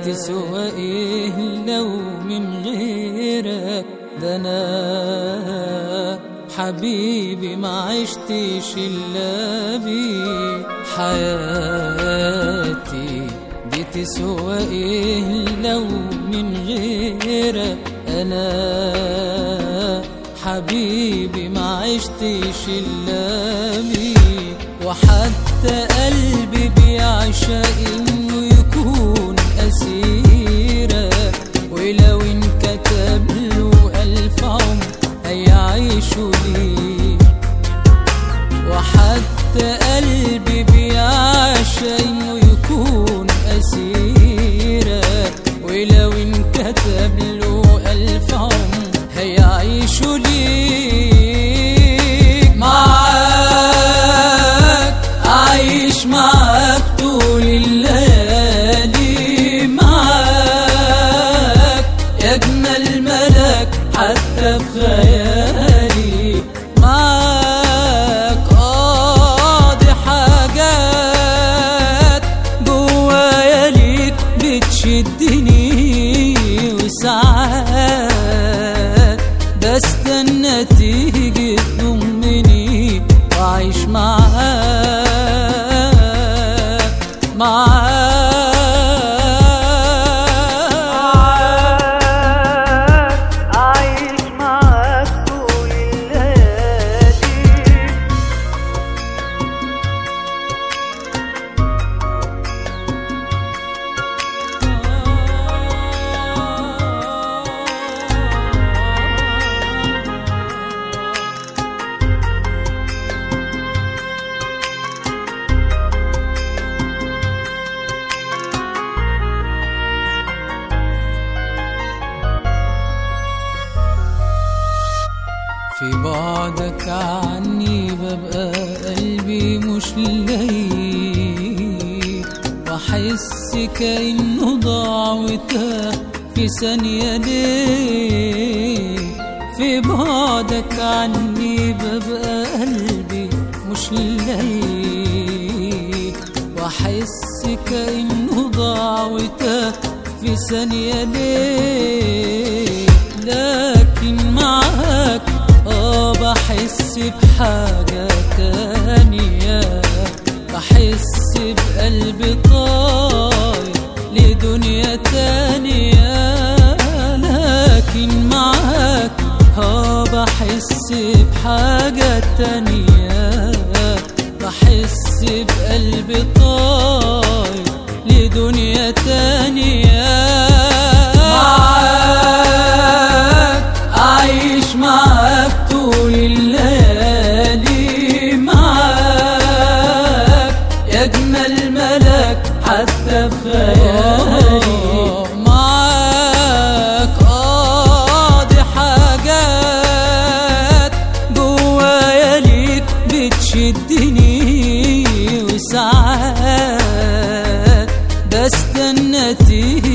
تسوى ايه لو من غيرك ده انا حبيبي ما عشتش الا بيه حياتي دي تسوى ايه لو من غيرك انا حبيبي ما عشتش الا بيه وحتى قلبي بيعشق انه يكون اسيرك ولو انكتب له الف عمر هيعيشوا ليه وحتى قلبي بيعشق انه يكون اسيرك ولو انكتب له الف عمر هيعيشوا ليك معاك عايش معاك طول الليالي معاك يا اجمل ملك حتى في خيالي معاك قاضي حاجات جوايا ليك بتشدني وساعات بستنى تيجي تضمني واعيش معاك معاك عايش معاك طول الليالي في بعدك عني ببقى قلبي مش لاقيك واحس كانه ضاع وتاه في ثانيه ليه في بعدك عني ببقى قلبي مش لاقيك واحس كانه ضاع وتاه في ثانيه ليه لكن معاك اه بحس بحاجة تانية بحس بقلب طاير لدنيا تانية لكن معاك اه بحس بحاجة تانية بحس بقلب طاير لدنيا تانية معاك عايش معاك طول الليالي معاك يا اجمل ملك حتى في خيالي معاك قاضي حاجات جوايا ليك بتشدني وساعات بستنى تيجي